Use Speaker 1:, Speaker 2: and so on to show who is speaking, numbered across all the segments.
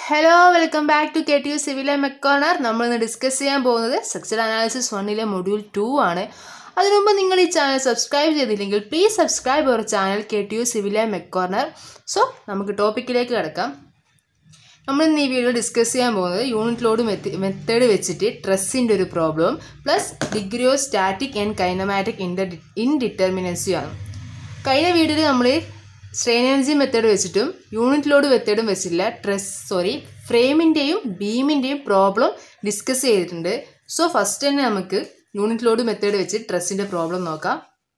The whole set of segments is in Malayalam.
Speaker 1: hello welcome back to K T U civil മെക്കോണർ നമ്മൾ ഇന്ന് ഡിസ്കസ് ചെയ്യാൻ പോകുന്നത് സെക്സൽ അനാലിസിസ് വണ്ണിലെ മൊഡ്യൂൾ ടു ആണ് അതിനു മുമ്പ് നിങ്ങൾ ഈ ചാനൽ സബ്സ്ക്രൈബ് ചെയ്തില്ലെങ്കിൽ please subscribe our channel K T U സിവിലെ മെക്കോർണർ സോ നമുക്ക് ടോപ്പിക്കിലേക്ക് കിടക്കാം നമ്മൾ ഇന്ന് ഈ വീഡിയോ ഡിസ്കസ് ചെയ്യാൻ പോകുന്നത് യൂണിറ്റ് ലോഡ് മെത്തേഡ് വെച്ചിട്ട് ട്രസ്സിൻ്റെ ഒരു problem plus degree of static and kinematic ഇൻഡർ ഇൻഡിറ്റർമിനൻസിയും ആണ് കഴിഞ്ഞ വീഡിയോയിൽ നമ്മൾ സ്ട്രെയിൻ എനർജി മെത്തേഡ് വെച്ചിട്ടും യൂണിറ്റ് ലോഡ് മെത്തേഡും വെച്ചില്ല ട്രസ് സോറി ഫ്രെയിമിൻ്റെയും ബീമിൻ്റെയും പ്രോബ്ലം ഡിസ്കസ് ചെയ്തിട്ടുണ്ട് സോ ഫസ്റ്റ് തന്നെ നമുക്ക് യൂണിറ്റ് ലോഡ് മെത്തേഡ് വെച്ച് ട്രസ്സിൻ്റെ പ്രോബ്ലം നോക്കാം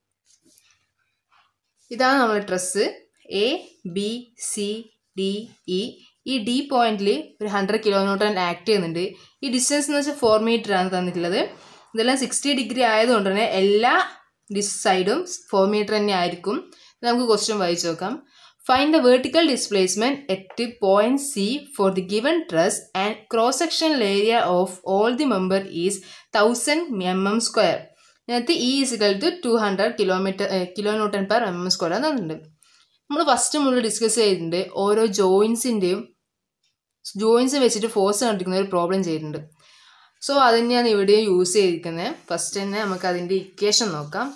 Speaker 1: ഇതാണ് നമ്മുടെ truss A B C D E ഈ ഡി പോയിന്റിൽ ഒരു ഹൺഡ്രഡ് കിലോ ന്യൂട്ടൺ ആക്ട് ചെയ്യുന്നുണ്ട് ഈ ഡിസ്റ്റൻസ് എന്ന് വെച്ചാൽ ഫോർ മീറ്റർ ആണ് തന്നിട്ടുള്ളത് ഇതെല്ലാം സിക്സ്റ്റി ഡിഗ്രി ആയതുകൊണ്ട് തന്നെ എല്ലാ ഡിസ് സൈഡും ഫോർ മീറ്റർ തന്നെ ആയിരിക്കും നമുക്ക് ക്വസ്റ്റ്യൻ വായിച്ചു നോക്കാം find the vertical displacement at point C for the given truss and cross sectional area of all the member is thousand M M square ഇതിനകത്ത് E is equal to two hundred kilometre kilo newton per M M square തന്നിട്ടുണ്ട് നമ്മൾ ഫസ്റ്റ് മുകളിൽ ഡിസ്കസ് ചെയ്തിട്ടുണ്ട് ഓരോ ജോയിൻസിൻ്റെയും ജോയിൻസ് വെച്ചിട്ട് ഫോഴ്സ് കണ്ടിരിക്കുന്ന ഒരു പ്രോബ്ലം ചെയ്തിട്ടുണ്ട് സോ അത് തന്നെയാണ് ഇവിടെ യൂസ് ചെയ്തിരിക്കുന്നത് ഫസ്റ്റ് തന്നെ നമുക്ക് അതിൻ്റെ ഇക്വേഷൻ നോക്കാം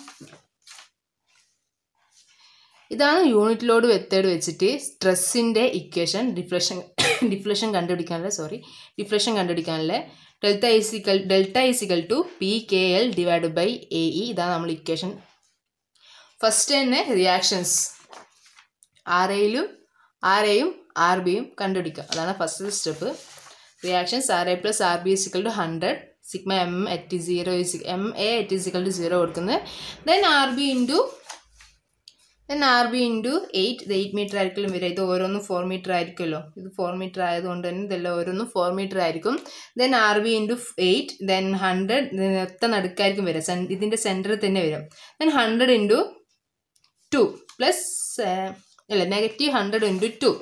Speaker 1: ഇതാണ് യൂണിറ്റ് ലോഡ് മെത്തേഡ് വെച്ചിട്ട് സ്ട്രെസ്സിൻ്റെ ഇക്വേഷൻ ഡിഫ്ലഷൻ ഡിഫ്ലഷൻ കണ്ടുപിടിക്കാനുള്ള സോറി ഡിഫ്ലഷൻ കണ്ടുപിടിക്കാനുള്ള delta is equal delta is equal to P K L divide by A E ഇതാണ് നമ്മൾ ഇക്വേഷൻ ഫസ്റ്റ് തന്നെ റിയാക്ഷൻസ് ആർ എയിലും ആർ എയും ആർ ബിയും കണ്ടുപിടിക്കുക അതാണ് first step reactions R A plus R B is equal to hundred sigma M at zero is M A at is equal to zero കൊടുക്കുന്നത് then R B into then R B into eight ഇത് എയ്റ്റ് മീറ്റർ ആയിരിക്കും വരിക ഇത് ഓരോന്നും ഫോർ മീറ്റർ ആയിരിക്കുമല്ലോ ഇത് ഫോർ മീറ്റർ ആയതുകൊണ്ട് തന്നെ ഇതെല്ലാം ഓരോന്നും ഫോർ മീറ്റർ ആയിരിക്കും then R B into eight then hundred ഒത്ത നടുക്കായിരിക്കും വരിക സെൻ ഇതിൻ്റെ സെൻറ്ററിൽ തന്നെ വരും then hundred into two plus അല്ല negative hundred into two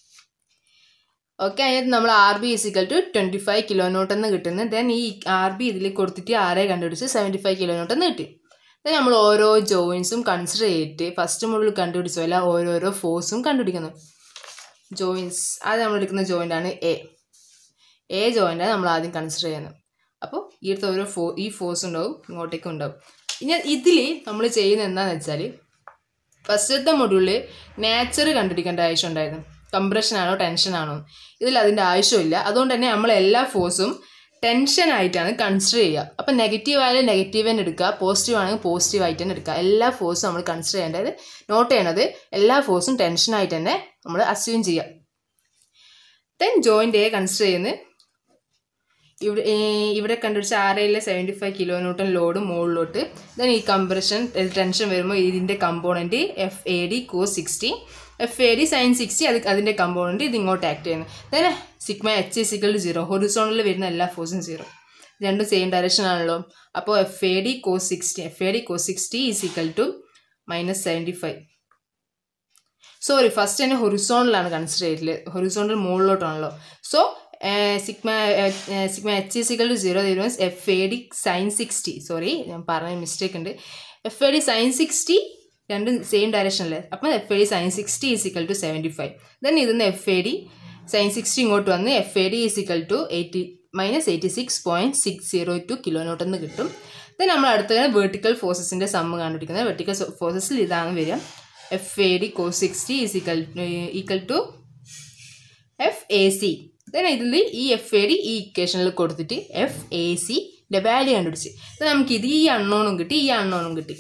Speaker 1: okay അതിനകത്ത് നമ്മൾ R B is equal to twenty five kilo നോട്ടെന്ന് കിട്ടുന്നത് ദെൻ ഈ ആർ ബി ഇതിൽ കൊടുത്തിട്ട് ആറെ കണ്ടുപിടിച്ച് സെവൻറ്റി ഫൈവ് കിലോ നോട്ടെന്ന് കിട്ടി ദെൻ നമ്മൾ ഓരോ ജോയിൻസും കൺസിഡർ ചെയ്തിട്ട് ഫസ്റ്റ് മുകളിൽ കണ്ടുപിടിച്ച പോലെ ഓരോരോ ഫോഴ്സും കണ്ടുപിടിക്കുന്നു ജോയിൻസ് അത് നമ്മൾ എടുക്കുന്ന ജോയിൻ്റ് ആണ് എ എ ജോയിൻ്റാണ് നമ്മൾ ആദ്യം കൺസിഡർ ചെയ്യുന്നത് അപ്പോൾ ഈ അടുത്ത ഓരോ ഫോ ഈ ഫോഴ്സ് ഉണ്ടാവും ഇങ്ങോട്ടേക്കും ഉണ്ടാവും ഇനി ഇതിൽ നമ്മൾ ചെയ്യുന്നത് എന്താണെന്ന് വെച്ചാൽ ഫസ്റ്റത്തെ മൊഡ്യൂളിൽ നേച്ചർ കണ്ടുപിടിക്കേണ്ട ആവശ്യം ഉണ്ടായിരുന്നു കംപ്രഷൻ ആണോ ടെൻഷൻ ആണോ ഇതിൽ അതിൻ്റെ ആവശ്യമില്ല അതുകൊണ്ട് തന്നെ നമ്മൾ എല്ലാ ഫോഴ്സും ടെൻഷൻ ആയിട്ടാണ് കൺസിഡർ ചെയ്യുക അപ്പം നെഗറ്റീവ് ആയാലും നെഗറ്റീവ് തന്നെ എടുക്കുക പോസിറ്റീവ് ആണെങ്കിൽ പോസിറ്റീവ് ആയിട്ട് തന്നെ എടുക്കുക എല്ലാ ഫോഴ്സും നമ്മൾ കൺസിഡർ ചെയ്യേണ്ടത് നോട്ട് ചെയ്യണത് എല്ലാ ഫോഴ്സും ടെൻഷൻ ആയിട്ട് തന്നെ നമ്മൾ അസ്യൂം ചെയ്യുക ദെൻ ജോയിൻ്റ് എ കൺസിഡർ ചെയ്യുന്നത് ഇവിടെ ഇവിടെ കണ്ടുപിടിച്ച ആർ എയിലെ seventy five kilo newton load മുകളിലോട്ട് ദെൻ ഈ കംപ്രഷൻ ടെൻഷൻ വരുമ്പോൾ ഇതിൻ്റെ component F A D cos sixty F A D sine sixty അത് അതിൻ്റെ കമ്പോണൻറ്റ് ഇത് ഇങ്ങോട്ട് ആക്ട് ചെയ്യുന്നു then sigma H is equal to zero ഹൊറിസോണിൽ വരുന്ന എല്ലാ ഫോഴ്സും സീറോ രണ്ടും സെയിം ഡയറക്ഷൻ ആണല്ലോ അപ്പോൾ F A D cos sixty F A D cos sixty is equal to minus seventy five sorry first തന്നെ ഹൊറിസോണിലാണ് കൺസിഡർ ചെയ്തിട്ടുള്ളത് ഹൊറിസോണിൽ മുകളിലോട്ടാണല്ലോ so sigma sigma H is equal to zero തീരുമാനം F A D sine sixty sorry ഞാൻ പറഞ്ഞ മിസ്റ്റേക്ക് ഉണ്ട് F A D sine sixty രണ്ടും സെയിം ഡയറക്ഷനല്ലേ അപ്പം F A D sine sixty is equal to seventy five then ഇതിന്ന് F A D sine sixty ഇങ്ങോട്ട് വന്ന് F A D is equal to eighty minus eighty six point six zero two kilo നോട്ടെന്ന് കിട്ടും ദെൻ നമ്മൾ അടുത്തത് വെർട്ടിക്കൽ ഫോഴ്സസിൻ്റെ സമ്മ് കണ്ടുപിടിക്കുന്നത് വെർട്ടിക്കൽ ഫോഴ്സസിൽ ഇതാണ് വരിക F A D cos sixty is equal equal to F A C then ഇതിൽ ഈ എഫ് എ ഡി ഈ ഇക്വേഷനിൽ കൊടുത്തിട്ട് എഫ് എ സിൻ്റെ വാല്യൂ കണ്ടുപിടിച്ച് നമുക്ക് ഇത് ഈ അണ്ണോണും കിട്ടി ഈ അണ്ണോണും കിട്ടി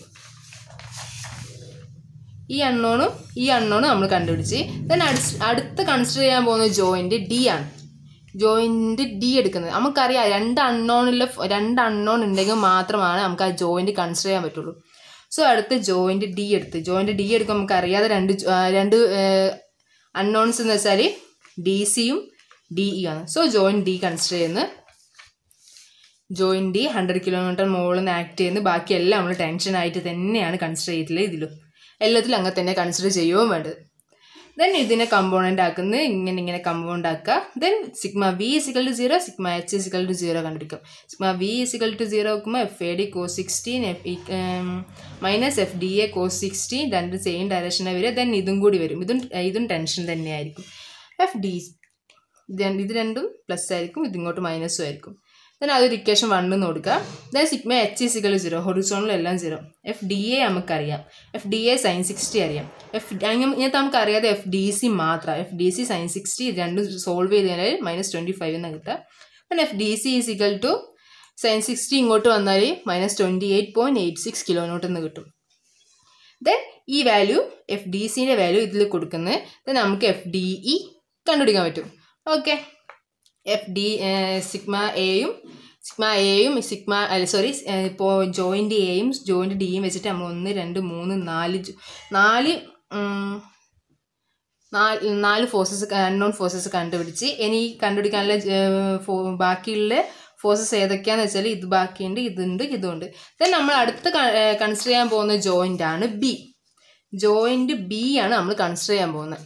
Speaker 1: ഈ അണ്ണോണും ഈ അണ്ണോണും നമ്മൾ കണ്ടുപിടിച്ച് ദെൻ അടുത്ത കൺസിഡർ ചെയ്യാൻ പോകുന്ന ജോയിൻറ്റ് ഡി ആണ് ജോയിൻറ്റ് ഡി എടുക്കുന്നത് നമുക്കറിയാം രണ്ട് അണ്ണോണിലെ രണ്ട് അണ്ണോൺ ഉണ്ടെങ്കിൽ മാത്രമാണ് നമുക്ക് ആ ജോയിൻറ്റ് കൺസിഡർ ചെയ്യാൻ പറ്റുള്ളൂ സോ അടുത്ത ജോയിൻറ്റ് ഡി എടുത്ത് ജോയിൻറ്റ് ഡി എടുക്കുമ്പോൾ നമുക്ക് അറിയാതെ രണ്ട് രണ്ട് അൺനോൺസ് എന്ന് വെച്ചാൽ ഡി സിയും ഡി ഇ ആണ് സോ ജോയിൻറ്റ് ഡി കൺസിഡർ ചെയ്യുന്നത് ജോയിൻറ്റ് ഡി ഹൺഡ്രഡ് കിലോമീറ്റർ മുകളിൽ നിന്ന് ആക്ട് ചെയ്യുന്നത് ബാക്കിയെല്ലാം നമ്മൾ ടെൻഷൻ ആയിട്ട് തന്നെയാണ് കൺസിഡർ ചെയ്തിട്ടുള്ളത് ഇതിലും എല്ലാത്തിലും അങ്ങനെ തന്നെ കൺസിഡർ ചെയ്യുകയും വേണ്ടത് ദെൻ ഇതിനെ കമ്പോണൻ്റ് ആക്കുന്നത് ഇങ്ങനെ ഇങ്ങനെ കമ്പൗണ്ട് ആക്കുക then sigma V is equal to zero sigma H is equal to zero കണ്ടുപിടിക്കും sigma V is equal to zero നോക്കുമ്പോൾ F A D cos sixteen F minus F D A cos sixteen രണ്ട് സെയിം ഡയറക്ഷനെ വരും ദെൻ ഇതും കൂടി വരും ഇതും ഇതും ടെൻഷൻ തന്നെയായിരിക്കും എഫ് ഡി ഇത് രണ്ട് ഇത് രണ്ടും പ്ലസ് ആയിരിക്കും ഇതിങ്ങോട്ട് മൈനസും ആയിരിക്കും ദെൻ അതൊരു ഇക്വേഷൻ വണ്ണെന്ന് കൊടുക്കുക then sigma H is equal zero ഹൊറിസോണിലെല്ലാം സീറോ എഫ് ഡി എ നമുക്കറിയാം F D A sine sixty അറിയാം എഫ് ഇങ്ങനത്തെ നമുക്കറിയാതെ എഫ് ഡി സി മാത്രം F D C sine sixty രണ്ടും സോൾവ് ചെയ്ത് കഴിഞ്ഞാൽ മൈനസ് ട്വൻറ്റി ഫൈവ് എന്ന് കിട്ടുക then F D C is equal to sine sixty ഇങ്ങോട്ട് വന്നാൽ minus twenty eight point eight six kilonewton എന്ന് കിട്ടും ദെൻ ഈ വാല്യൂ എഫ് ഡി സിൻ്റെ വാല്യൂ ഇതിൽ കൊടുക്കുന്നത് ദെൻ നമുക്ക് എഫ് ഡി ഇ കണ്ടുപിടിക്കാൻ പറ്റും ഓക്കെ എഫ് ഡി സിഗ്മ എയും സിഗ്മ എയും സിഗ്മ അല്ല സോറി ഇപ്പോൾ ജോയിൻ്റ് എയും ജോയിൻ്റ് ഡിയും വെച്ചിട്ട് നമ്മൾ ഒന്ന് രണ്ട് മൂന്ന് നാല് ജോ- നാല് ഉം, നാല് നാല് ഫോഴ്സസ് അൺനോൺ ഫോഴ്സസ് കണ്ടുപിടിച്ച് ഇനി കണ്ടുപിടിക്കാനുള്ള ഏർ, ഫോ- ബാക്കിയുള്ള ഫോഴ്സസ് ഏതൊക്കെയാണെന്ന് വെച്ചാൽ ഇത് ബാക്കിയുണ്ട് ഇതുണ്ട് ഇതുണ്ട് ദെൻ നമ്മൾ അടുത്ത് കൺസിഡർ ചെയ്യാൻ പോകുന്ന ജോയിൻ്റ് ആണ് ബി ജോയിൻ്റ് ബി ആണ് നമ്മൾ കൺസിഡർ ചെയ്യാൻ പോകുന്നത്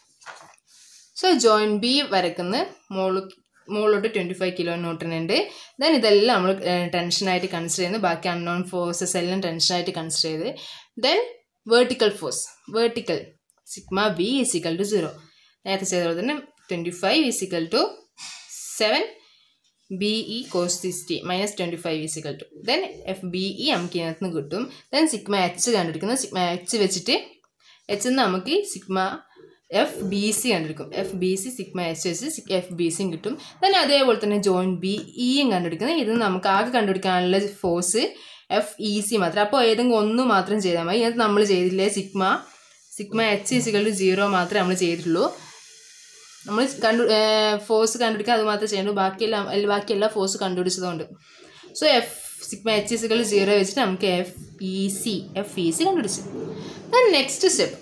Speaker 1: സോ ജോയിൻറ്റ് ബി വരക്കുന്ന മോള് മുകളിലോട്ട് ട്വൻറ്റി ഫൈവ് കിലോ ന്യൂട്ടൺ ഉണ്ട് ദെൻ ഇതെല്ലാം നമ്മൾ ടെൻഷനായിട്ട് കൺസിഡർ ചെയ്യുന്നു ബാക്കി അൺനോൺ ഫോഴ്സസ് എല്ലാം ടെൻഷനായിട്ട് കൺസിഡർ ചെയ്ത് then vertical force vertical sigma B is equal to zero നേരത്തെ ചെയ്ത പോലെ തന്നെ twenty five is equal to seven B E cos sixty minus twenty five is equal to then F B E നമുക്ക് ഇതിനകത്ത് നിന്ന് കിട്ടും ദെൻ സിഗ്മ എച്ച് കണ്ടുപിടിക്കുന്നത് സിഗ്മ എച്ച് വെച്ചിട്ട് എച്ച് നിന്ന് നമുക്ക് സിഗ്മ എഫ് ബി സി കണ്ടുപിടിക്കും F B C sigma H വെച്ച് എഫ് ബി സിയും കിട്ടും ദെൻ അതേപോലെ തന്നെ ജോയിൻറ്റ് ബി ഇയും കണ്ടുപിടിക്കുന്നത് ഇത് നമുക്ക് ആകെ കണ്ടുപിടിക്കാനുള്ള ഫോഴ്സ് എഫ് ഇ സി മാത്രം അപ്പോൾ ഏതെങ്കിലും ഒന്ന് മാത്രം ചെയ്താൽ മതി ഇത് നമ്മൾ ചെയ്തില്ലേ sigma sigma H is equal to zero മാത്രമേ നമ്മൾ ചെയ്തിട്ടുള്ളൂ നമ്മൾ കണ്ടു ഫോഴ്സ് കണ്ടുപിടിക്കാൻ അത് മാത്രമേ ചെയ്യണ്ടൂ ബാക്കിയെല്ലാം അല്ല ബാക്കി എല്ലാ ഫോഴ്സ് കണ്ടുപിടിച്ചതുകൊണ്ട് so F sigma H is equal zero വെച്ചിട്ട് നമുക്ക് F E C F E C കണ്ടുപിടിച്ചു ദെൻ നെക്സ്റ്റ് സ്റ്റെപ്പ്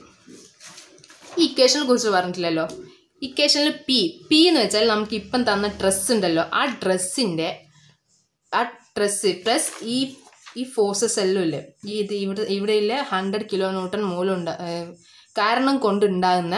Speaker 1: ഈ ഇക്വേഷനെ കുറിച്ച് പറഞ്ഞിട്ടില്ലല്ലോ ഇക്വേഷനിൽ പി പി എന്ന് വെച്ചാൽ നമുക്ക് ഇപ്പം തന്ന ഡ്രസ്സ് ഉണ്ടല്ലോ ആ ഡ്രസ്സിൻ്റെ ആ ഡ്രസ്സ് പ്ലസ് ഈ ഈ ഫോഴ്സസ് എല്ലാം ഇല്ലേ ഈ ഇത് ഇവിടെ ഇവിടെയില്ല ഹൺഡ്രഡ് കിലോ ന്യൂട്ടൺ മൂലം കാരണം കൊണ്ടുണ്ടാകുന്ന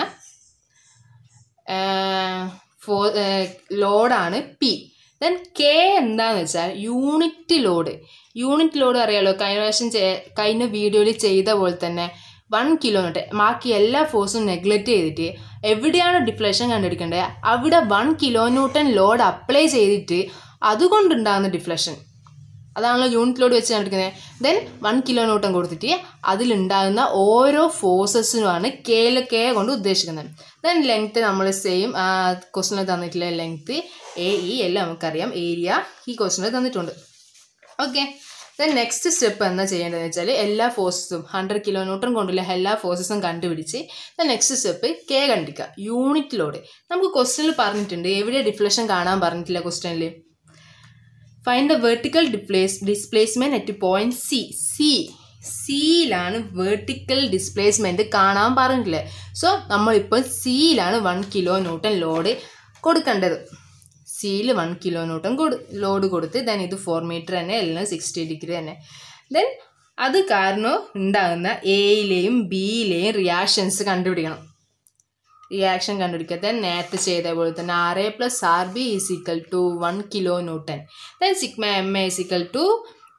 Speaker 1: ഫോ ലോഡാണ് പി ദെൻ കെ എന്താന്ന് വെച്ചാൽ യൂണിറ്റ് ലോഡ് യൂണിറ്റ് ലോഡ് അറിയാലോ കഴിഞ്ഞ പ്രാവശ്യം ചെ- കഴിഞ്ഞ വീഡിയോയിൽ ചെയ്ത പോലെ തന്നെ വൺ കിലോമീറ്റർ ബാക്കി എല്ലാ ഫോഴ്സും നെഗ്ലക്റ്റ് ചെയ്തിട്ട് എവിടെയാണ് ഡിഫ്ലക്ഷൻ കണ്ടുപിടിക്കേണ്ടത് അവിടെ one kilo newton load apply ചെയ്തിട്ട് അതുകൊണ്ടുണ്ടാകുന്ന ഡിഫ്ലക്ഷൻ അതാണല്ലോ യൂണിറ്റ് ലോഡ് വെച്ച് കണ്ടിരിക്കുന്നത് ദെൻ വൺ കിലോ ന്യൂട്ടൺ കൊടുത്തിട്ട് അതിലുണ്ടാകുന്ന ഓരോ ഫോഴ്സസിനുമാണ് കെയിൽ കെ കൊണ്ട് ഉദ്ദേശിക്കുന്നത് ദെൻ ലെങ്ത്ത് നമ്മൾ സെയിം ക്വസ്റ്റിനിൽ തന്നിട്ടില്ല ലെങ്ത്ത് എ ഇ എല്ലാം നമുക്കറിയാം ഏരിയ ഈ ക്വസ്റ്റിനിൽ തന്നിട്ടുണ്ട് ഓക്കെ ദെൻ നെക്സ്റ്റ് സ്റ്റെപ്പ് എന്താ ചെയ്യേണ്ടതെന്ന് വെച്ചാൽ എല്ലാ ഫോഴ്സസും ഹൺഡ്രഡ് കിലോ ന്യൂട്ടൺ കൊണ്ടുള്ള എല്ലാ ഫോഴ്സസും കണ്ടുപിടിച്ച് ദെൻ നെക്സ്റ്റ് സ്റ്റെപ്പ് കെ കണ്ടിക്കുക യൂണിറ്റ് ലോഡ് നമുക്ക് ക്വസ്റ്റനിൽ പറഞ്ഞിട്ടുണ്ട് എവിടെ ഡിഫ്ലക്ഷൻ കാണാൻ പറഞ്ഞിട്ടില്ല ക്വസ്റ്റനിൽ find the vertical displace displacement at point C C സിയിലാണ് വെർട്ടിക്കൽ ഡിസ്പ്ലേസ്മെൻറ്റ് കാണാൻ പറഞ്ഞിട്ടില്ലേ സോ നമ്മളിപ്പോൾ സിയിലാണ് വൺ കിലോ ന്യൂട്ടൺ ലോഡ് കൊടുക്കേണ്ടത് സിയിൽ വൺ കിലോ ന്യൂട്ടൺ കൊടു ലോഡ് കൊടുത്ത് ദെൻ ഇത് ഫോർ മീറ്റർ തന്നെ എല്ലാം സിക്സ്റ്റി ഡിഗ്രി തന്നെ ദെൻ അത് കാരണം ഉണ്ടാകുന്ന എയിലെയും ബിയിലെയും റിയാക്ഷൻസ് കണ്ടുപിടിക്കണം റിയാക്ഷൻ കണ്ടുപിടിക്കുക ദെൻ നേരത്തെ ചെയ്ത പോലെ തന്നെ R A plus R B is equal to one kilo newton then sigma M A is equal to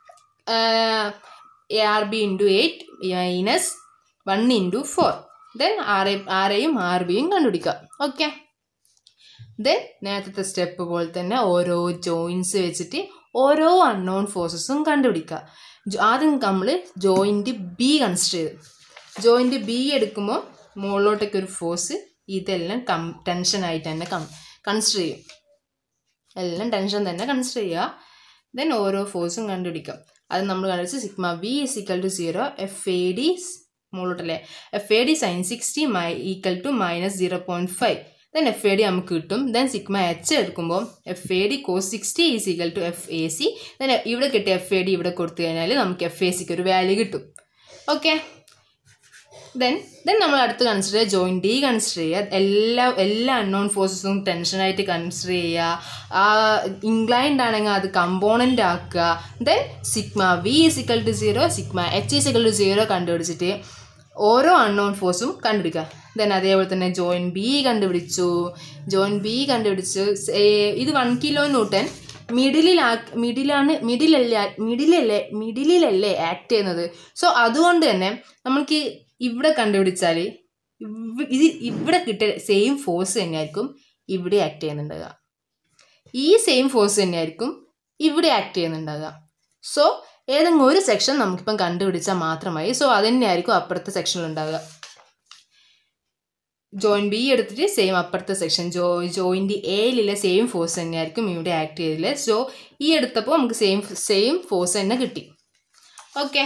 Speaker 1: A R B into eight minus one into four then R A R എയും ആർ ബിയും കണ്ടുപിടിക്കുക ഓക്കെ ദെൻ നേരത്തെ സ്റ്റെപ്പ് പോലെ തന്നെ ഓരോ ജോയിൻസ് വെച്ചിട്ട് ഓരോ അൺനോൺ ഫോഴ്സസും കണ്ടുപിടിക്കുക ജോ- ആദ്യം നമ്മൾ ജോയിൻറ്റ് ബി കൺസിഡർ ചെയ്തു ജോയിൻറ്റ് ബി എടുക്കുമ്പോൾ മുകളിലോട്ടേക്ക് ഒരു ഫോഴ്സ് ഇതെല്ലാം കം ടെൻഷനായിട്ട് തന്നെ കം കൺസിഡർ ചെയ്യും എല്ലാം ടെൻഷൻ തന്നെ കൺസിഡർ ചെയ്യുക ദെൻ ഓരോ ഫോഴ്സും കണ്ടുപിടിക്കാം അത് നമ്മൾ കണ്ടുപിടിച്ച് sigma V is equal to zero F A D മുകളിലോട്ടല്ലേ F A D sine sixty മൈ equal to minus zero point five then F A D നമുക്ക് കിട്ടും ദെൻ സിഗ്മ എച്ച് എടുക്കുമ്പോൾ F A D cos sixty is equal to F A C then ഇവിടെ കിട്ടിയ എഫ് എ ഡി ഇവിടെ കൊടുത്തു കഴിഞ്ഞാൽ നമുക്ക് എഫ് എ സിക്ക് ഒരു വാല്യൂ കിട്ടും ഓക്കെ ദെൻ ദെൻ നമ്മൾ അടുത്ത് കൺസിഡർ ചെയ്യുക ജോയിൻറ്റ് ഡി കൺസിഡർ ചെയ്യുക എല്ലാ എല്ലാ അൺനോൺ ഫോഴ്സസും ടെൻഷനായിട്ട് കൺസിഡർ ചെയ്യുക ഇൻക്ലൈൻഡ് ആണെങ്കിൽ അത് കമ്പോണൻ്റ് ആക്കുക then sigma V is equal to zero sigma H is equal to zero കണ്ടുപിടിച്ചിട്ട് ഓരോ അൺനോൺ ഫോഴ്സും കണ്ടുപിടിക്കുക ദെൻ അതേപോലെ തന്നെ ജോയിൻ ബി കണ്ടുപിടിച്ചു ജോയിൻ ബി കണ്ടുപിടിച്ചു സ് ഏ- ഇത് വൺ കിലോ ന്യൂട്ടൺ മിഡിലിലാ മിഡിലാണ് മിഡിലല്ലേ മിഡിലല്ലേ മിഡിലിലല്ലേ ആക്ട് ചെയ്യുന്നത് സോ അതുകൊണ്ട് തന്നെ നമ്മൾക്ക് ഇവിടെ കണ്ടുപിടിച്ചാൽ ഇവ- ഇത് ഇവിടെ കിട്ടിയ സെയിം ഫോഴ്സ് തന്നെയായിരിക്കും ഇവിടെ ആക്ട് ചെയ്യുന്നുണ്ടാകുക ഈ സെയിം ഫോഴ്സ് തന്നെയായിരിക്കും ഇവിടെ ആക്ട് ചെയ്യുന്നുണ്ടാകുക സോ ഏതെങ്കിലും ഒരു സെക്ഷൻ നമുക്കിപ്പം കണ്ടുപിടിച്ചാൽ മാത്രമായി സോ അത് തന്നെയായിരിക്കും അപ്പുറത്തെ സെക്ഷനിൽ ഉണ്ടാകുക ജോയിൻ ബി എടുത്തിട്ട് സെയിം അപ്പുറത്തെ സെക്ഷൻ ജോ ജോയിൻ്റ് എയിലുള്ള സെയിം ഫോഴ്സ് തന്നെയായിരിക്കും ഇവിടെ ആക്ട് ചെയ്തില്ല സോ ഈ എടുത്തപ്പോൾ നമുക്ക് സെയിം സെയിം ഫോഴ്സ് തന്നെ കിട്ടി ഓക്കെ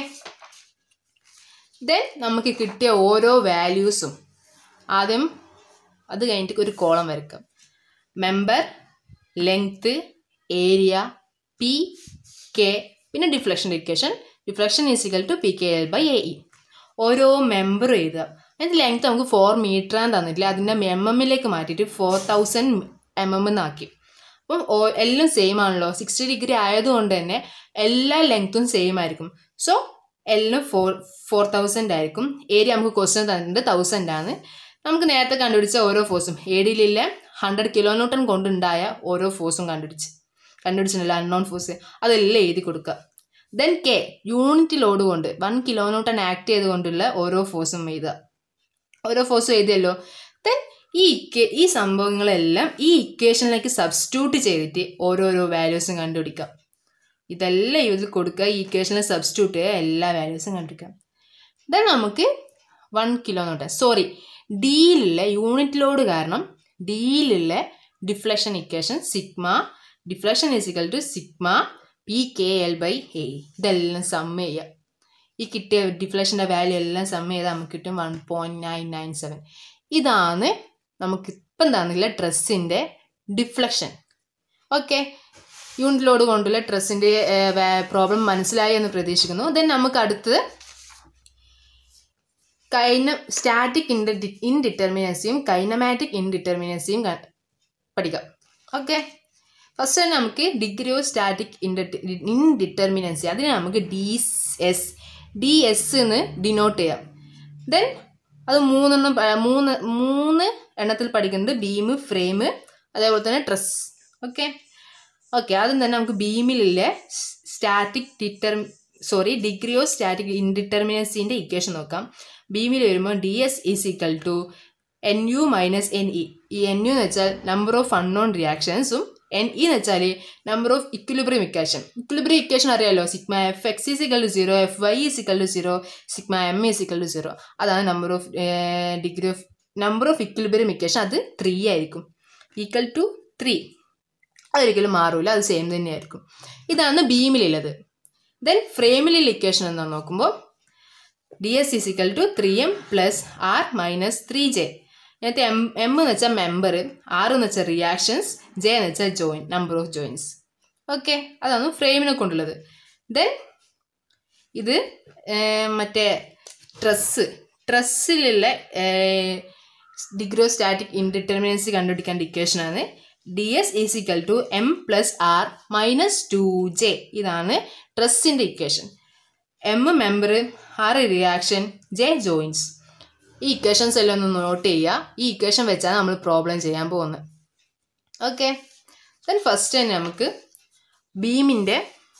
Speaker 1: ദെൻ നമുക്ക് കിട്ടിയ ഓരോ വാല്യൂസും ആദ്യം അത് കഴിഞ്ഞിട്ട് ഒരു കോളം വരക്കാം member length area P K പിന്നെ deflection equation deflection is equal to P K L by A E ഓരോ മെമ്പറും എഴുതുക അതിൻ്റെ ലെങ്ത് നമുക്ക് ഫോർ മീറ്റർ ആണ് തന്നിട്ടില്ല അതിൻ്റെ എം എമ്മിലേക്ക് മാറ്റിയിട്ട് ഫോർ തൗസൻഡ് എം എം എന്നാക്കി അപ്പം ഓ- എല്ലാം സെയിം ആണല്ലോ സിക്സ്റ്റി ഡിഗ്രി ആയതുകൊണ്ട് തന്നെ എല്ലാ ലെങ്ത്തും സെയിം ആയിരിക്കും സോ എല്ലാം ഫോർ ഫോർ തൗസൻഡ് ആയിരിക്കും ഏരിയ നമുക്ക് ക്വസ്റ്റ്യൻ തന്നിട്ടുണ്ട് തൗസൻഡ് ആണ് നമുക്ക് നേരത്തെ കണ്ടുപിടിച്ച ഓരോ ഫോഴ്സും ഏരിയയിലെ ഹൺഡ്രഡ് കിലോ ന്യൂട്ടൺ കൊണ്ടുണ്ടായ ഓരോ ഫോഴ്സും കണ്ടുപിടിച്ച് കണ്ടുപിടിച്ചിട്ടുണ്ടല്ലോ അൺനോൺ ഫോഴ്സ് അതെല്ലാം എഴുതി കൊടുക്കുക ദെൻ കെ യൂണിറ്റ് ലോഡ് കൊണ്ട് വൺ കിലോ ന്യൂട്ടൺ ആക്ട് ചെയ്തുകൊണ്ടുള്ള ഓരോ ഫോഴ്സും എഴുതുക ഓരോ ഫോഴ്സും എഴുതിയല്ലോ ദെൻ ഈ ഇക്വേ ഈ സംഭവങ്ങളെല്ലാം ഈ ഇക്വേഷനിലേക്ക് സബ്സ്റ്റിറ്റ്യൂട്ട് ചെയ്തിട്ട് ഓരോരോ വാല്യൂസും കണ്ടുപിടിക്കാം ഇതെല്ലാം ഇതിൽ കൊടുക്കുക ഈ ഇക്വേഷനിൽ സബ്സ്റ്റിറ്റ്യൂട്ട് ചെയ്യുക എല്ലാ വാല്യൂസും കണ്ടുപിടിക്കാം ദെൻ നമുക്ക് വൺ കിലോ ന്യൂട്ടൺ സോറി ഡിയിലുള്ള യൂണിറ്റ് ലോഡ് കാരണം ഡിയിലുള്ള deflection equation sigma deflection is equal to sigma P K L by A ഇതെല്ലാം സമ്മ ചെയ്യുക ഈ കിട്ടിയ ഡിഫ്ലക്ഷൻ്റെ വാല്യൂ എല്ലാം സമ്മ ചെയ്താൽ നമുക്ക് കിട്ടും one point nine nine seven ഇതാണ് നമുക്ക് ഇപ്പം തന്നില്ല ഡ്രസ്സിൻ്റെ ഡിഫ്ലക്ഷൻ ഓക്കെ യൂണിറ്റ് ലോഡ് കൊണ്ടുള്ള ഡ്രസ്സിൻ്റെ പ്രോബ്ലം മനസ്സിലായി എന്ന് പ്രതീക്ഷിക്കുന്നു ദെൻ നമുക്ക് അടുത്തത് കൈന സ്റ്റാറ്റിക് ഇൻഡ ഇൻഡിറ്റർമിനൻസിയും കൈനമാറ്റിക് ഇൻഡിറ്റർമിനൻസിയും ക- പഠിക്കാം ഓക്കെ ഫസ്റ്റ് തന്നെ നമുക്ക് ഡിഗ്രി ഓഫ് സ്റ്റാറ്റിക് ഇൻഡിറ്റർമിനൻസി അതിനെ നമുക്ക് ഡി എസ് ഡി എസ് എന്ന് ഡിനോട്ട് ചെയ്യാം ദെൻ അത് മൂന്നെണ്ണം പ- മൂന്ന് മൂന്ന് എണ്ണത്തിൽ പഠിക്കുന്നത് ബീം ഫ്രെയിം അതേപോലെ തന്നെ ട്രസ് ഓക്കെ ഓക്കെ ആദ്യം തന്നെ നമുക്ക് ബീമിലുള്ള static deter sorry degree of static ഇൻഡിറ്റർമിനൻസിൻ്റെ ഇക്വേഷൻ നോക്കാം ബീമിൽ വരുമ്പോൾ D S is equal to N U minus N E ഈ എൻ യു എന്ന് വെച്ചാൽ നമ്പർ ഓഫ് അൺനോൺ റിയാക്ഷൻസും എൻ ഇ എന്ന് വെച്ചാൽ number of equilibrium equation equilibrium equation അറിയാലോ sigma F X is equal to zero F Y is equal to zero sigma M is equal to zero അതാണ് number of degree of number of equilibrium equation അത് ത്രീ ആയിരിക്കും ഈക്വൽ ടു ത്രീ അതൊരിക്കലും മാറൂല അത് സെയിം തന്നെയായിരിക്കും ഇതാണ് ബീമിലുള്ളത് ദെൻ ഫ്രെയിമിലുള്ള ഇക്വേഷൻ എന്താണെന്ന് നോക്കുമ്പോൾ D S is equal to three M plus R minus three J ഇതിനകത്ത് എം എം എന്ന് വെച്ചാൽ മെമ്പർ ആർ എന്ന് വെച്ചാൽ റിയാക്ഷൻസ് ജെ എന്ന് വെച്ചാൽ joint number of joints okay അതാണ് ഫ്രെയിമിനെ കൊണ്ടുള്ളത് ദെൻ ഇത് ഏർ, മറ്റേ ട്രസ്സ് ട്രസ്സിലുള്ള ഡിഗ്രി ഓഫ് സ്റ്റാറ്റിക് ഇൻഡിറ്റർമിനൻസി കണ്ടുപിടിക്കേണ്ട ഇക്വേഷനാണ് D S is equal to M plus R minus two J ഇതാണ് ട്രസ്സിൻ്റെ equation M member R reaction J joints ഈ ഇക്വേഷൻസ് എല്ലാം ഒന്ന് നോട്ട് ചെയ്യുക ഈ ഇക്വേഷൻ വെച്ചാണ് നമ്മൾ പ്രോബ്ലം ചെയ്യാൻ പോകുന്നത് ഓക്കെ ദെൻ ഫസ്റ്റ് തന്നെ നമുക്ക് ബീമിൻ്റെ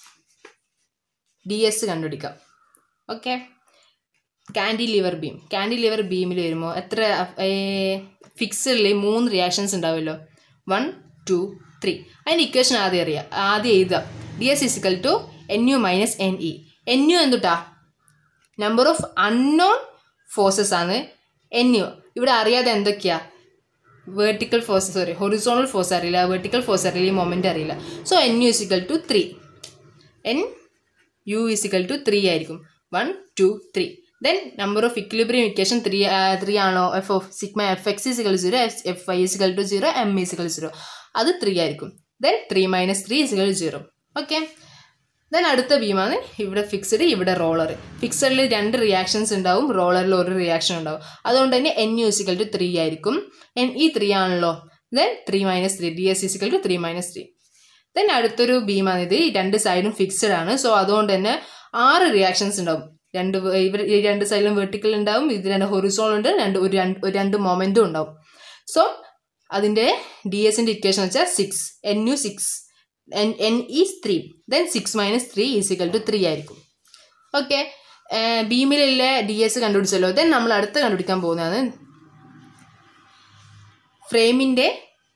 Speaker 1: ഡി എസ് കണ്ടുപിടിക്കാം ഓക്കെ കാൻഡിലിവർ ബീം കാൻഡിലിവർ ബീമിൽ വരുമ്പോൾ എത്ര ഫിക്സഡിൽ മൂന്ന് റിയാക്ഷൻസ് ഉണ്ടാവുമല്ലോ വൺ ടു ത്രീ അതിൻ്റെ ഇക്വേഷൻ ആദ്യം അറിയാം ആദ്യം എഴുതുക D S is equal to N U minus N E N U എന്തുട്ടാ നമ്പർ ഓഫ് അൺനോൺ ഫോഴ്സസ് ആണ് എൻ യു ഇവിടെ അറിയാതെ എന്തൊക്കെയാ vertical force sorry horizontal force അറിയില്ല വെർട്ടിക്കൽ ഫോഴ്സ് അറിയില്ല മൊമെൻ്റ് അറിയില്ല so N U is equal to three N U is equal to three ആയിരിക്കും one two three then number of equilibrium equation three three ആണോ F of sigma F X is equal zero F I is equal to zero M is equal zero അത് ത്രീ ആയിരിക്കും then three minus three is equal zero okay then അടുത്ത ബീമാണ് ഇവിടെ ഫിക്സഡ് ഇവിടെ റോളർ ഫിക്സഡിൽ രണ്ട് റിയാക്ഷൻസ് ഉണ്ടാവും റോളറിൽ ഒരു റിയാക്ഷൻ ഉണ്ടാവും അതുകൊണ്ട് തന്നെ N U is equal to three ആയിരിക്കും എൻ ഈ ത്രീ ആണല്ലോ then three minus three D S is equal to three minus three then അടുത്തൊരു ബീമാണിത് ഈ രണ്ട് സൈഡും ഫിക്സഡ് ആണ് സോ അതുകൊണ്ട് തന്നെ ആറ് റിയാക്ഷൻസ് ഉണ്ടാവും രണ്ട് വ- ഇവർ ഈ രണ്ട് സൈഡിലും വെർട്ടിക്കൽ ഉണ്ടാവും ഇത് രണ്ട് ഹൊറിസോൺ ഉണ്ട് രണ്ട് ഒരു രണ്ട് ഒരു രണ്ട് മൊമെൻറ്റും ഉണ്ടാവും സോ അതിൻ്റെ ഡി എസിൻ്റെ ഇക്വേഷൻ വെച്ചാൽ six N U six N N is three then six minus three is equal to three ആയിരിക്കും ഓക്കെ ബീമിലുള്ള ഡി എസ് കണ്ടുപിടിച്ചല്ലോ ദെൻ നമ്മൾ അടുത്ത് കണ്ടുപിടിക്കാൻ പോകുന്നതാണ് ഫ്രെയിമിൻ്റെ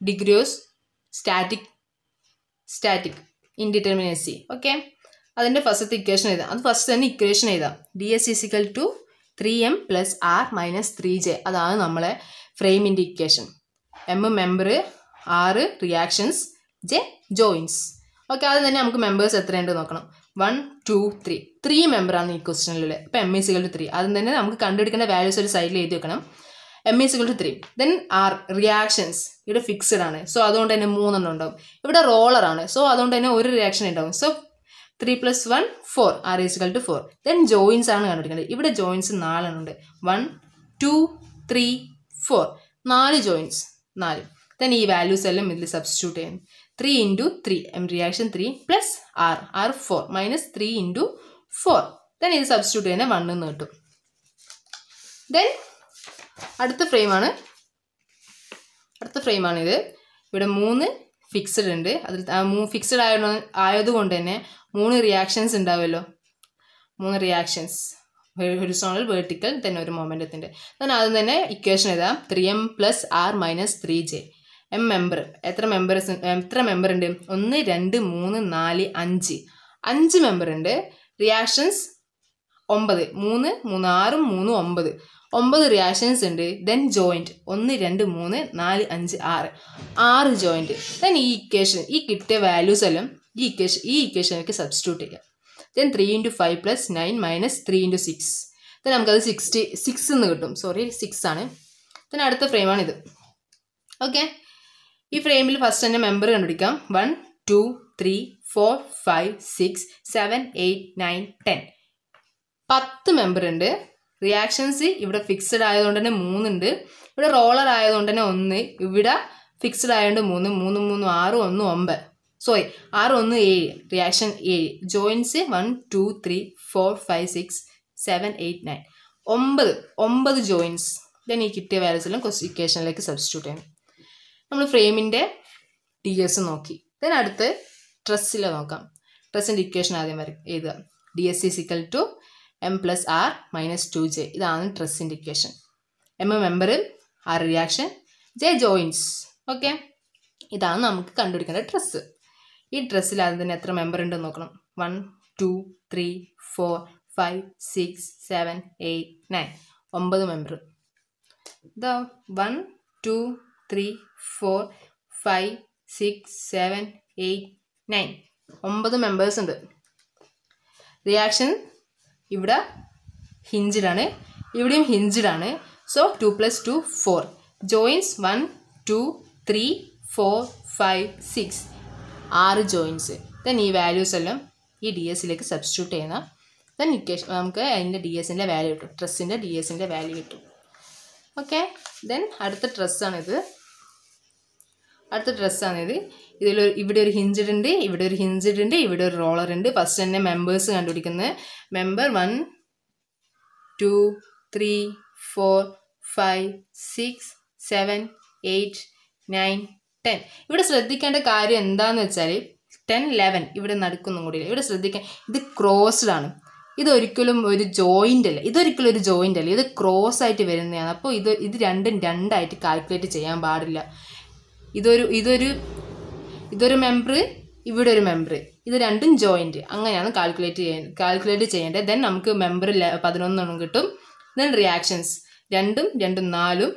Speaker 1: degree of static static indeterminacy okay അതിൻ്റെ ഫസ്റ്റത്തെ ഇക്വേഷൻ എഴുതാം അത് ഫസ്റ്റ് തന്നെ ഇക്വേഷൻ എഴുതാം D S is equal to three M plus R minus three J അതാണ് നമ്മളെ ഫ്രെയിമിൻ്റെ ഇക്വേഷൻ എം മെമ്പർ ആറ് റിയാക്ഷൻസ് ജെ ജോയിൻസ് ഓക്കെ അത് തന്നെ നമുക്ക് മെമ്പേഴ്സ് എത്രയുണ്ട് നോക്കണം വൺ ടു ത്രീ ത്രീ മെമ്പറാണ് ഈ ക്വസ്റ്റനിലുള്ളത് ഇപ്പോൾ എം ഇസിക്കൽ ടു ത്രീ അതിന് തന്നെ നമുക്ക് കണ്ടെടുക്കേണ്ട വാല്യൂസ് ഒരു സൈഡിൽ എഴുതി വെക്കണം M is equal to three then R reactions ഇവിടെ ഫിക്സഡ് ആണ് സോ അതുകൊണ്ട് തന്നെ മൂന്നെണ്ണം ഉണ്ടാവും ഇവിടെ റോളറാണ് സോ അതുകൊണ്ട് തന്നെ ഒരു റിയാക്ഷൻ ഉണ്ടാവും so three plus one four R is equal to four then joints ആണ് കണ്ടുപിടിക്കേണ്ടത് ഇവിടെ ജോയിൻസ് നാലെണ്ണം ഉണ്ട് വൺ ടു ത്രീ ഫോർ നാല് ജോയിൻസ് നാല് ദെൻ ഈ വാല്യൂസ് എല്ലാം ഇതിൽ സബ്സ്റ്റിറ്റ്യൂട്ട് ചെയ്യും three into three M reaction three plus R R four minus three into four then ഇത് സബ്സ്റ്റിറ്റ്യൂട്ട് ചെയ്യുന്ന വൺ എന്ന് കിട്ടും ദെൻ അടുത്ത ഫ്രെയിമാണ് അടുത്ത ഫ്രെയിമാണിത് ഇവിടെ മൂന്ന് ഫിക്സഡ് ഉണ്ട് അതിൽ ഫിക്സഡ് ആയ ആയതുകൊണ്ട് തന്നെ മൂന്ന് റിയാക്ഷൻസ് ഉണ്ടാവുമല്ലോ മൂന്ന് റിയാക്ഷൻസ് ഹൊറിസോണൽ വേർട്ടിക്കൽ തന്നെ ഒരു മൊമെൻറ്റത്തിൻ്റെ then ആദ്യം തന്നെ ഇക്വേഷൻ എഴുതാം three M plus R minus three J M member എത്ര മെമ്പേഴ്സ് എത്ര മെമ്പർ ഉണ്ട് ഒന്ന് രണ്ട് മൂന്ന് നാല് അഞ്ച് അഞ്ച് മെമ്പർ ഉണ്ട് റിയാക്ഷൻസ് ഒമ്പത് മൂന്ന് മൂന്ന് ആറും മൂന്ന് ഒമ്പത് ഒമ്പത് റിയാക്ഷൻസ് ഉണ്ട് ദെൻ ജോയിൻറ്റ് ഒന്ന് രണ്ട് മൂന്ന് നാല് അഞ്ച് ആറ് ആറ് ജോയിൻറ്റ് ദെൻ ഈ ഇക്വേഷൻ ഈ കിട്ടിയ വാല്യൂസ് എല്ലാം ഈ ഇക്വേഷൻ ഈ ഇക്വേഷനിലേക്ക് സബ്സ്റ്റിറ്റ്യൂട്ട് ചെയ്യാം then three into five plus nine minus three into six then നമുക്കത് സിക്സ്റ്റി സിക്സ് എന്ന് കിട്ടും സോറി സിക്സ് ആണ് ദെൻ അടുത്ത ഫ്രെയിമാണിത് ഓക്കെ ഈ ഫ്രെയിമിൽ ഫസ്റ്റ് തന്നെ മെമ്പർ കണ്ടുപിടിക്കാം one two three four five six seven eight nine ten പത്ത് മെമ്പർ ഉണ്ട് റിയാക്ഷൻസ് ഇവിടെ ഫിക്സഡ് ആയതുകൊണ്ട് തന്നെ മൂന്നുണ്ട് ഇവിടെ റോളർ ആയതുകൊണ്ട് തന്നെ ഒന്ന് ഇവിടെ ഫിക്സഡ് ആയതുകൊണ്ട് മൂന്ന് മൂന്ന് മൂന്ന് ആറ് ഒന്ന് ഒമ്പത് സോറി ആറ് ഒന്ന് ഏഴ് റിയാക്ഷൻ ഏഴ് joints one two three four five six seven eight nine ഒമ്പത് ഒമ്പത് ജോയിൻസ് ദെൻ ഈ കിട്ടിയ വാല്യൂസ് എല്ലാം ക്വസ്റ്റിക്കേഷനിലേക്ക് സബ്സ്റ്റിറ്റ്യൂട്ട് ചെയ്യണം നമ്മൾ ഫ്രെയിമിൻ്റെ ഡി എസ് നോക്കി ദെൻ അടുത്ത് ട്രസ്സിലെ നോക്കാം ട്രസ്സിൻ്റെ ഇക്വേഷൻ ആദ്യം വരെ എഴുതുക D S is equal to M plus R minus two J ഇതാണ് ട്രസ്സിൻ്റെ equation M member R reaction J joints okay ഇതാണ് നമുക്ക് കണ്ടുപിടിക്കേണ്ട ട്രസ്സ് ഈ ഡ്രസ്സിൽ ആദ്യം തന്നെ എത്ര മെമ്പർ ഉണ്ടെന്ന് നോക്കണം one two three four five six seven eight nine ഒമ്പത് മെമ്പർ ഇതാ one two three four five six seven eight nine ഒമ്പത് മെമ്പേഴ്സ് ഉണ്ട് റിയാക്ഷൻ ഇവിടെ ഹിഞ്ചഡ് ആണ് ഇവിടെയും ഹിഞ്ചഡ് ആണ് so two plus two four joints one two three four five six ആറ് ജോയിൻസ് ദെൻ ഈ വാല്യൂസ് എല്ലാം ഈ ഡി എസിലേക്ക് സബ്സ്റ്റിറ്റ്യൂട്ട് ചെയ്യുന്ന ദെൻ ഇക്വേഷൻ നമുക്ക് അതിൻ്റെ ഡി എസിൻ്റെ വാല്യൂ കിട്ടും ട്രസ്സിൻ്റെ ഡി എസിൻ്റെ വാല്യൂ കിട്ടും ഓക്കെ ദെൻ അടുത്ത ഡ്രസ്സാണിത് അടുത്ത ഡ്രസ്സാണിത് ഇതിൽ ഇവിടെ ഒരു ഹിഞ്ചഡ് ഉണ്ട് ഇവിടെ ഒരു ഹിഞ്ചഡ് ഉണ്ട് ഇവിടെ ഒരു റോളർ ഉണ്ട് ഫസ്റ്റ് തന്നെ മെമ്പേഴ്സ് കണ്ടുപിടിക്കുന്നത് member one two three four five six seven eight nine ten ഇവിടെ ശ്രദ്ധിക്കേണ്ട കാര്യം എന്താന്ന് വെച്ചാൽ ടെൻ ലെവൻ ഇവിടെ നടക്കൊന്നും കൂടിയില്ല ഇവിടെ ശ്രദ്ധിക്കാൻ ഇത് ക്രോസ്ഡ് ആണ് ഇതൊരിക്കലും ഒരു ജോയിൻ്റ് അല്ല ഇതൊരിക്കലും ഒരു ജോയിൻ്റ് അല്ല ഇത് ക്രോസ് ആയിട്ട് വരുന്നതാണ് അപ്പോൾ ഇത് ഇത് രണ്ടും രണ്ടായിട്ട് കാൽക്കുലേറ്റ് ചെയ്യാൻ പാടില്ല ഇതൊരു ഇതൊരു ഇതൊരു മെമ്പർ ഇവിടെ ഒരു മെമ്പർ ഇത് രണ്ടും ജോയിൻറ്റ് അങ്ങനെയാണ് കാൽക്കുലേറ്റ് ചെയ്യാൻ കാൽക്കുലേറ്റ് ചെയ്യേണ്ടത് ദെൻ നമുക്ക് മെമ്പർ പതിനൊന്നെണ്ണം കിട്ടും ദെൻ റിയാക്ഷൻസ് രണ്ടും രണ്ടും നാലും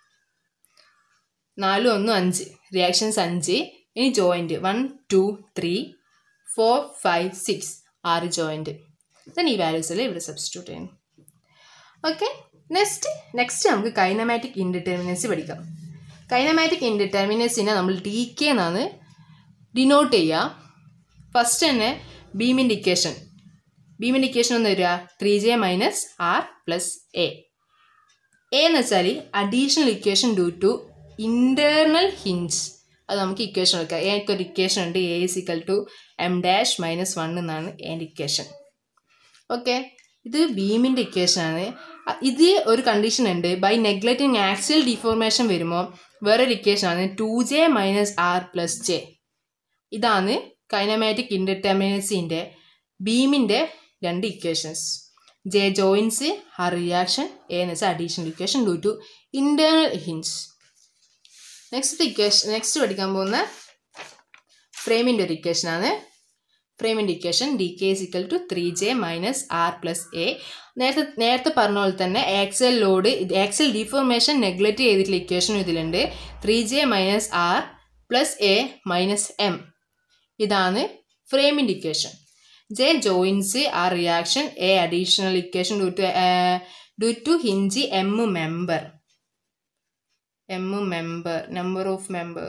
Speaker 1: നാലും ഒന്നും അഞ്ച് റിയാക്ഷൻസ് അഞ്ച് ഇനി joint one two three four five six ആറ് ജോയിൻറ്റ് ദെൻ ഈ വാല്യൂസിൽ ഇവിടെ സബ്സ്റ്റിറ്റ്യൂട്ട് ചെയ്യണം ഓക്കെ നെക്സ്റ്റ് നെക്സ്റ്റ് നമുക്ക് കൈനമാറ്റിക് ഇൻഡിറ്റർമിനൻസി പഠിക്കാം കൈനമാറ്റിക് ഇൻഡിറ്റർമിനൻസിനെ നമ്മൾ ഡി കെ എന്നാണ് ഡിനോട്ട് ചെയ്യുക ഫസ്റ്റ് തന്നെ ബീം ഇൻഡിക്കേഷൻ ബീം ഇൻഡിക്കേഷൻ എന്ന് വരിക three J minus R plus A A എന്ന് വെച്ചാൽ additional equation due to internal hinge അത് നമുക്ക് ഇക്വേഷൻ എടുക്കാം എക്ക് ഒരു ഇക്വേഷൻ ഉണ്ട് A is equal to M dash minus one എന്നാണ് എൻ്റെ ഇക്വേഷൻ ഓക്കെ ഇത് ബീമിൻ്റെ ഇക്വേഷനാണ് ഇത് ഒരു കണ്ടീഷൻ ഉണ്ട് ബൈ നെഗ്ലക്റ്റിംഗ് ആക്സിയൽ ഡിഫോർമേഷൻ വരുമ്പോൾ വേറൊരു ഇക്വേഷനാണ് two J minus R plus J ഇതാണ് കൈനമാറ്റിക് ഇൻഡിറ്റർമിനൻസിൻ്റെ ബീമിൻ്റെ രണ്ട് ഇക്വേഷൻസ് ജെ ജോയിൻസ് ആ റിയാക്ഷൻ എ എന്ന് വെച്ചാൽ additional equation due to internal hinge next equation next പഠിക്കാൻ പോകുന്ന ഫ്രെയിമിൻ്റെ ഒരു ഇക്വേഷനാണ് ഫ്രെയിമിൻ്റെ equation D K is equal to three J minus R plus A നേരത്തെ നേരത്തെ പറഞ്ഞ പോലെ തന്നെ axial load axial deformation neglect ചെയ്തിട്ടുള്ള ഇക്വേഷനും ഇതിലുണ്ട് three J minus R plus A minus M ഇതാണ് ഫ്രെയിമിൻ്റെ equation J joints R reaction A additional equation due to due to hinge M member M member number of member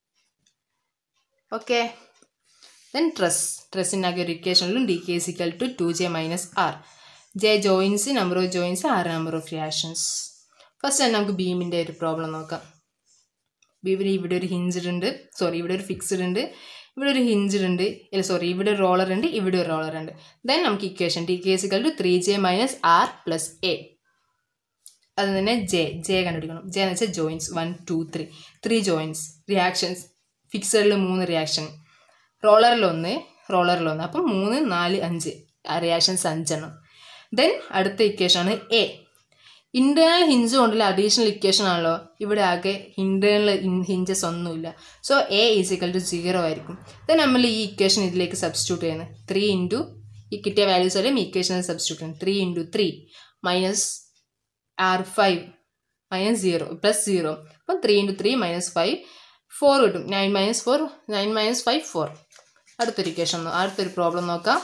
Speaker 1: okay then truss ട്രസ്സിൻ്റെ ഒരു ഇക്വേഷനിലും D K is equal to two J minus R J joints number of joints R number of reactions first തന്നെ നമുക്ക് ബീമിൻ്റെ ഒരു പ്രോബ്ലം നോക്കാം ബീമിന് ഇവിടെ ഒരു ഹിഞ്ചഡ് ഉണ്ട് സോറി ഇവിടെ ഒരു ഫിക്സ്ഡ് ഉണ്ട് ഇവിടെ ഒരു ഹിഞ്ചഡ് ഉണ്ട് അല്ല സോറി ഇവിടെ ഒരു റോളർ ഉണ്ട് ഇവിടെ ഒരു റോളർ ഉണ്ട് ദെൻ നമുക്ക് equation T K is equal to three J minus R plus A അത് തന്നെ ജെ ജെ കണ്ടുപിടിക്കണം ജെ എന്ന് വെച്ചാൽ joints one two three three joints reactions ഫിക്സഡിൽ മൂന്ന് റിയാക്ഷൻ റോളറിൽ ഒന്ന് റോളറിൽ ഒന്ന് അപ്പം മൂന്ന് നാല് അഞ്ച് റിയാക്ഷൻസ് അഞ്ചെണ്ണം ദെൻ അടുത്ത ഇക്വേഷൻ ആണ് എ ഇൻറ്റേർണൽ ഹിഞ്ച് കൊണ്ടുള്ള അഡീഷണൽ ഇക്വേഷൻ ആണല്ലോ ഇവിടെ ആകെ ഇൻറ്റേർണൽ ഹിഞ്ചസ് ഒന്നുമില്ല so A is equal to zero ആയിരിക്കും ദെൻ നമ്മൾ ഈ ഇക്വേഷൻ ഇതിലേക്ക് സബ്സ്റ്റിറ്റ്യൂട്ട് ചെയ്യുന്നത് ത്രീ ഇൻറ്റു ഈ കിട്ടിയ വാല്യൂസ് എല്ലാം ഈ ഇക്വേഷനിൽ സബ്സ്റ്റിറ്റ്യൂട്ട് ചെയ്യുന്നത് three into three minus R five minus zero plus zero അപ്പം three into three minus five four കിട്ടും nine minus four nine minus five four അടുത്തൊരു ഇക്വേഷൻ അടുത്തൊരു പ്രോബ്ലം നോക്കാം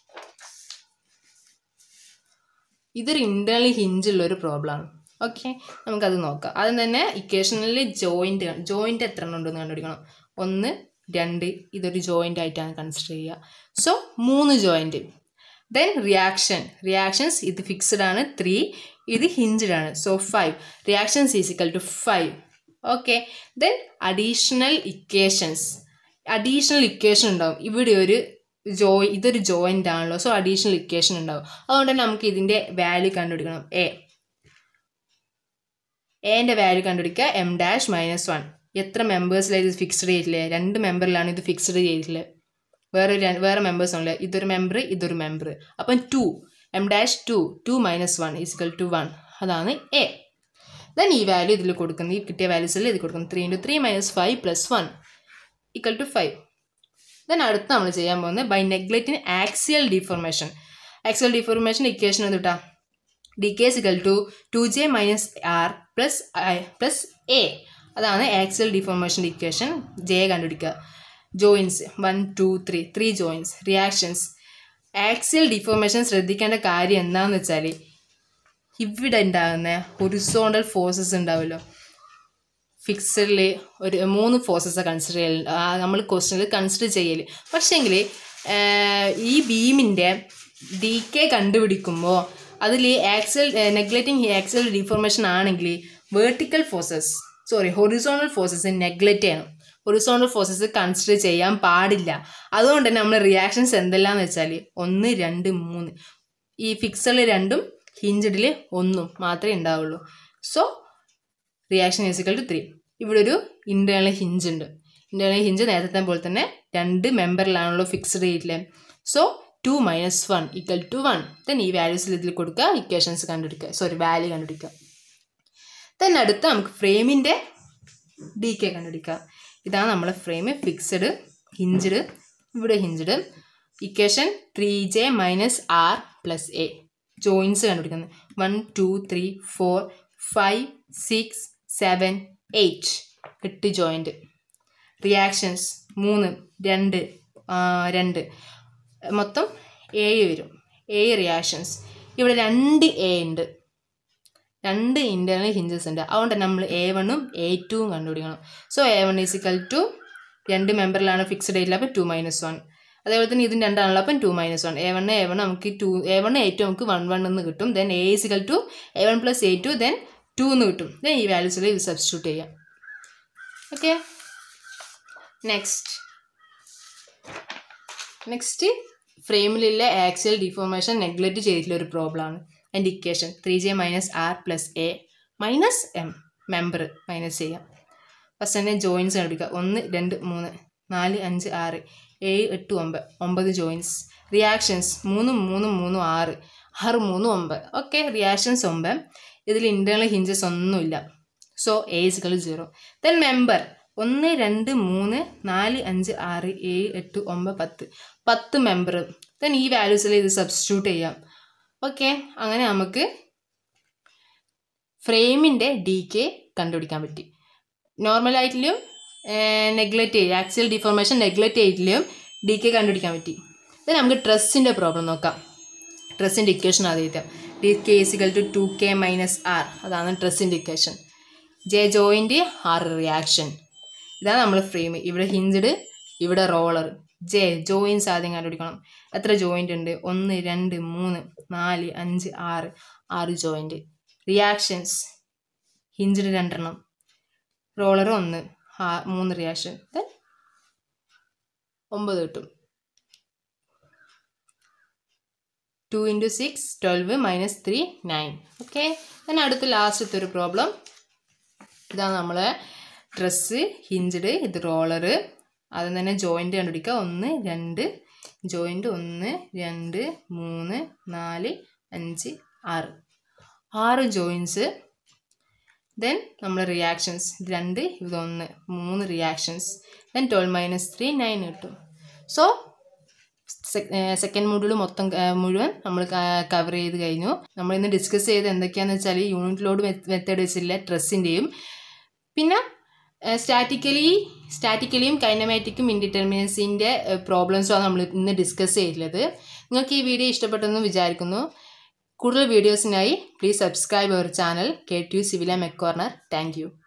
Speaker 1: ഇതൊരു ഇൻറ്റേർണലി ഹിഞ്ചുള്ള ഒരു പ്രോബ്ലമാണ് ഓക്കെ നമുക്കത് നോക്കാം ആദ്യം തന്നെ ഇക്വേഷനിൽ ജോയിൻ്റ് ജോയിൻ്റ് എത്ര എണ്ണം ഉണ്ടെന്ന് കണ്ടുപിടിക്കണം ഒന്ന് രണ്ട് ഇതൊരു ജോയിൻ്റ് ആയിട്ടാണ് കൺസിഡർ ചെയ്യുക സോ മൂന്ന് ജോയിൻ്റ് ദെൻ റിയാക്ഷൻ റിയാക്ഷൻസ് ഇത് ഫിക്സ്ഡ് ആണ് ത്രീ ഇത് ഹിഞ്ചഡ് ആണ് so five reactions is equal to five okay then additional equations additional equation ഉണ്ടാവും ഇവിടെ ഒരു ജോയ് ഇതൊരു ജോയിൻ്റ് ആണല്ലോ സോ അഡീഷണൽ ഇക്വേഷൻ ഉണ്ടാവും അതുകൊണ്ട് തന്നെ നമുക്ക് ഇതിൻ്റെ വാല്യൂ കണ്ടുപിടിക്കണം എ എൻ്റെ വാല്യൂ കണ്ടുപിടിക്കുക എം ഡാഷ് മൈനസ് വൺ എത്ര മെമ്പേഴ്സിലാണ് ഇത് ഫിക്സ്ഡ് ചെയ്തിട്ടില്ലേ രണ്ട് മെമ്പറിലാണ് ഇത് ഫിക്സ്ഡ് ചെയ്തിട്ടില്ലേ വേറെ ഒരു വേറെ മെമ്പേഴ്സ് ആണല്ലേ ഇതൊരു മെമ്പർ ഇതൊരു മെമ്പർ അപ്പം two M dash two two minus one is equal to one അതാണ് എ ദെൻ ഈ വാല്യൂ ഇതിൽ കൊടുക്കുന്നത് ഈ കിട്ടിയ വാല്യൂസിൽ ഇത് കൊടുക്കുന്നത് three into three minus five plus one equal to five then അടുത്ത് നമ്മൾ ചെയ്യാൻ പോകുന്നത് ബൈ നെഗ്ലക്റ്റിന് axial deformation axial deformation equation എന്തുട്ടാ D K is equal to two J minus R plus plus A അതാണ് ആക്സിയൽ ഡിഫോർമേഷൻ ഇക്വേഷൻ ജെ കണ്ടുപിടിക്കുക joints one two three three joints reactions axial deformation ശ്രദ്ധിക്കേണ്ട കാര്യം എന്താണെന്ന് വെച്ചാൽ ഇവിടെ ഉണ്ടാകുന്ന ഹൊറിസോണ്ടൽ ഫോഴ്സസ് ഉണ്ടാവുമല്ലോ ഫിക്സഡിൽ ഒരു മൂന്ന് ഫോഴ്സസ് കൺസിഡർ ചെയ്യൽ നമ്മൾ ക്വസ്റ്റനിൽ കൺസിഡർ ചെയ്യൽ പക്ഷേങ്കിൽ ഈ ബീമിൻ്റെ ഡി കെ കണ്ടുപിടിക്കുമ്പോൾ അതിൽ ആക്സൽ നെഗ്ലക്റ്റിംഗ് ആക്സൽ ഡിഫോർമേഷൻ ആണെങ്കിൽ vertical forces sorry horizontal forces neglect ചെയ്യണം ഹൊറിസോണൽ ഫോഴ്സസ് കൺസിഡർ ചെയ്യാൻ പാടില്ല അതുകൊണ്ട് തന്നെ നമ്മൾ റിയാക്ഷൻസ് എന്തെല്ലാന്ന് വെച്ചാൽ ഒന്ന് രണ്ട് മൂന്ന് ഈ ഫിക്സഡിൽ രണ്ടും ഹിഞ്ചഡിൽ ഒന്നും മാത്രമേ ഉണ്ടാവുള്ളൂ so reaction is equal to three ഇവിടെ ഒരു ഇൻറ്റേർണൽ ഹിഞ്ച് ഉണ്ട് ഇൻറ്റേർണൽ ഹിഞ്ച് നേരത്തെ പോലെ തന്നെ രണ്ട് മെമ്പറിലാണല്ലോ ഫിക്സ്ഡ് ചെയ്തിട്ടില്ലേ so two minus one equal to one then ഈ വാല്യൂസിൽ ഇതിൽ കൊടുക്കുക ഇക്വേഷൻസ് കണ്ടുപിടിക്കുക സോറി വാല്യൂ കണ്ടുപിടിക്കുക ദെൻ അടുത്ത് നമുക്ക് ഫ്രെയിമിൻ്റെ ഡി കെ കണ്ടുപിടിക്കുക ഇതാണ് നമ്മളെ ഫ്രെയിം ഫിക്സഡ് ഹിഞ്ചഡ് ഇവിടെ hinged equation three J minus R plus A joints കണ്ടുപിടിക്കുന്നത് one two three four five six seven eight എട്ട് ജോയിൻറ്റ് റിയാക്ഷൻസ് മൂന്ന് രണ്ട് രണ്ട് മൊത്തം ഏഴ് വരും ഏഴ് റിയാക്ഷൻസ് ഇവിടെ രണ്ട് എ ഉണ്ട് രണ്ട് ഇൻറ്റേർണൽ ഹിഞ്ചസ് ഉണ്ട് അതുകൊണ്ട് നമ്മൾ എ വണ്ണും എ ടുവും കണ്ടുപിടിക്കണം so A one is equal to രണ്ട് മെമ്പറിലാണ് ഫിക്സ്ഡ് ആയിട്ടില്ല അപ്പോൾ ടു മൈനസ് വൺ അതേപോലെ തന്നെ ഇതിന് രണ്ടാണല്ലോ അപ്പം two minus one A one A one നമുക്ക് two A one A two നമുക്ക് വൺ വൺ എന്ന് കിട്ടും then A is equal to A one plus A two then two എന്ന് കിട്ടും ദെൻ ഈ വാല്യൂസിൽ ഇത് സബ്സ്റ്റിറ്റ്യൂട്ട് ചെയ്യാം ഓക്കെ നെക്സ്റ്റ് നെക്സ്റ്റ് ഫ്രെയിമിലുള്ള ആക്സിയൽ ഡിഫോർമേഷൻ നെഗ്ലക്റ്റ് ചെയ്തിട്ടുള്ള ഒരു പ്രോബ്ലമാണ് അതിൻ്റെ equation three J minus R plus A minus M member minus ചെയ്യാം ഫസ്റ്റ് തന്നെ ജോയിൻസ് കണ്ടുപിടിക്കുക ഒന്ന് രണ്ട് മൂന്ന് നാല് അഞ്ച് ആറ് ഏഴ് എട്ട് ഒമ്പത് ഒമ്പത് ജോയിൻസ് റിയാക്ഷൻസ് മൂന്നും മൂന്നും മൂന്നും ആറ് ആറ് മൂന്നും ഒമ്പത് ഓക്കെ റിയാക്ഷൻസ് ഒമ്പത് ഇതിൽ ഇൻറ്റേർണൽ ഹിഞ്ചസ് ഒന്നുമില്ല so A is equal zero then member ഒന്ന് രണ്ട് മൂന്ന് നാല് അഞ്ച് ആറ് ഏഴ് എട്ട് ഒമ്പത് പത്ത് പത്ത് മെമ്പർ ദെൻ ഈ വാല്യൂസിൽ ഇത് സബ്സ്റ്റിറ്റ്യൂട്ട് ചെയ്യാം ഓക്കെ അങ്ങനെ നമുക്ക് ഫ്രെയിമിൻ്റെ ഡി കെ കണ്ടുപിടിക്കാൻ പറ്റി നോർമലായിട്ടിലും നെഗ്ലക്റ്റ് ചെയ്യും ആക്സിയൽ ഡിഫോർമേഷൻ നെഗ്ലക്റ്റ് ചെയ്തിലും ഡി കെ കണ്ടുപിടിക്കാൻ പറ്റി ദെൻ നമുക്ക് ട്രസ്സിൻ്റെ പ്രോബ്ലം നോക്കാം ട്രസ്സിൻ്റെ ഇക്വേഷൻ ആദ്യം D K is equal to two K minus R അതാണ് ട്രസ്സിൻ്റെ equation J joint R reaction ഇതാണ് നമ്മൾ ഫ്രെയിം ഇവിടെ ഹിഞ്ചഡ് ഇവിടെ റോളർ ജെ ജോയിൻസ് ആദ്യം കണ്ടുപിടിക്കണം എത്ര ജോയിൻ്റ് ഉണ്ട് ഒന്ന് രണ്ട് മൂന്ന് നാല് അഞ്ച് ആറ് ആറ് ജോയിൻ്റ് റിയാക്ഷൻസ് ഹിഞ്ചഡ് രണ്ടെണ്ണം റോളർ ഒന്ന് ആ മൂന്ന് റിയാക്ഷൻ ദെൻ ഒമ്പത് കിട്ടും two into six twelve minus three nine okay then അടുത്ത ലാസ്റ്റത്തെ ഒരു പ്രോബ്ലം ഇതാണ് നമ്മളെ ഡ്രസ്സ് ഹിഞ്ചഡ് ഇത് റോളറ് ആദ്യം തന്നെ ജോയിൻ്റ് കണ്ടുപിടിക്കുക ഒന്ന് രണ്ട് ജോയിൻ്റ് ഒന്ന് രണ്ട് മൂന്ന് നാല് അഞ്ച് ആറ് ആറ് ജോയിൻസ് ദെൻ നമ്മൾ റിയാക്ഷൻസ് ഇത് രണ്ട് ഇതൊന്ന് മൂന്ന് reactions then twelve minus three nine കിട്ടും സോ സെക്കൻഡ് മോഡ്യൂൾ മൊത്തം ആ, മുഴുവൻ നമ്മൾ കവർ ചെയ്ത് കഴിഞ്ഞു നമ്മൾ ഇന്ന് ഡിസ്കസ് ചെയ്ത് എന്തൊക്കെയാണെന്ന് വെച്ചാൽ യൂണിറ്റ് ലോഡ് മെത്തേഡ് വെച്ചില്ല ഡ്രസ്സിൻ്റെയും പിന്നെ സ്റ്റാറ്റിക്കലി സ്റ്റാറ്റിക്കലിയും കൈനമാറ്റിക്കും ഇൻഡിറ്റർമിനൻസിൻ്റെ പ്രോബ്ലംസുമാണ് നമ്മൾ ഇന്ന് ഡിസ്കസ് ചെയ്തിട്ടുള്ളത് നിങ്ങൾക്ക് ഈ വീഡിയോ ഇഷ്ടപ്പെട്ടെന്ന് വിചാരിക്കുന്നു കൂടുതൽ വീഡിയോസിനായി please subscribe our channel K T U civil mech corner thank U